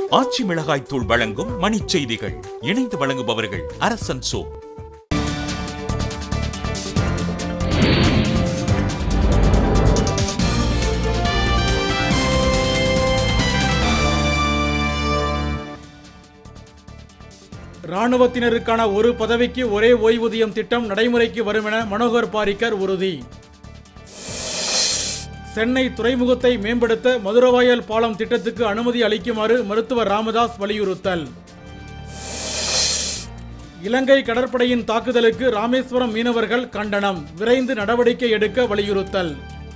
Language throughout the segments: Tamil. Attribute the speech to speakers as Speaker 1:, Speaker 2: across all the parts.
Speaker 1: ஆச்சி மிளகாய் தூள் வழங்கும் மணிச் செய்திகள் இணைந்து வழங்குபவர்கள் அரசன் சோ
Speaker 2: ராணுவத்தினருக்கான ஒரு பதவிக்கு ஒரே ஓய்வூதியம் திட்டம் நடைமுறைக்கு வரும் என மனோகர் பாரிக்கர் உறுதி சென்னை துறைமுகத்தை மேம்படுத்த மதுரவாயல் பாலம் திட்டத்துக்கு அனுமதி அளிக்குமாறு மருத்துவர் ராமதாஸ் வலியுறுத்தல் இலங்கை கடற்படையின் தாக்குதலுக்கு ராமேஸ்வரம் மீனவர்கள் கண்டனம் விரைந்து நடவடிக்கை எடுக்க வலியுறுத்தல்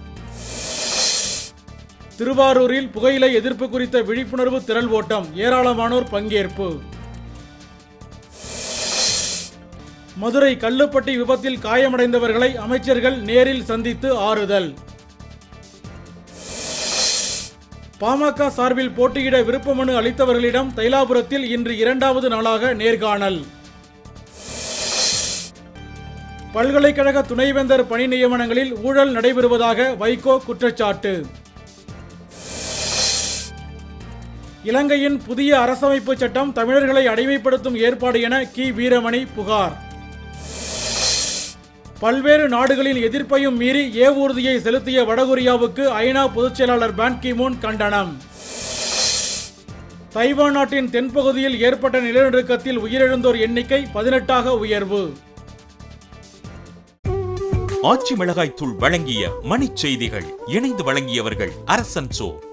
Speaker 2: திருவாரூரில் புகையிலை எதிர்ப்பு குறித்த விழிப்புணர்வு திரள் ஓட்டம் ஏராளமானோர் பங்கேற்பு மதுரை கல்லுப்பட்டி விபத்தில் காயமடைந்தவர்களை அமைச்சர்கள் நேரில் சந்தித்து ஆறுதல் பாமக சார்பில் போட்டியிட விருப்ப மனு அளித்தவர்களிடம் தைலாபுரத்தில் இன்று இரண்டாவது நாளாக நேர்காணல் பல்கலைக்கழக துணைவேந்தர் பணி நியமனங்களில் ஊழல் நடைபெறுவதாக வைகோ குற்றச்சாட்டு இலங்கையின் புதிய அரசமைப்பு சட்டம் தமிழர்களை அடிமைப்படுத்தும் ஏற்பாடு என கி வீரமணி புகார் பல்வேறு நாடுகளின் எதிர்ப்பையும் மீறி ஏவூர்தியை செலுத்திய வடகொரியாவுக்கு ஐநா பொதுச் செயலாளர் பான் கிமூன் கண்டனம் தைவான் நாட்டின் தென்பகுதியில் ஏற்பட்ட நிலநடுக்கத்தில் உயிரிழந்தோர் எண்ணிக்கை பதினெட்டாக உயர்வு
Speaker 1: ஆச்சி மிளகாய் தூள் வழங்கிய மணிச் செய்திகள் இணைந்து வழங்கியவர்கள் அரசன் சோ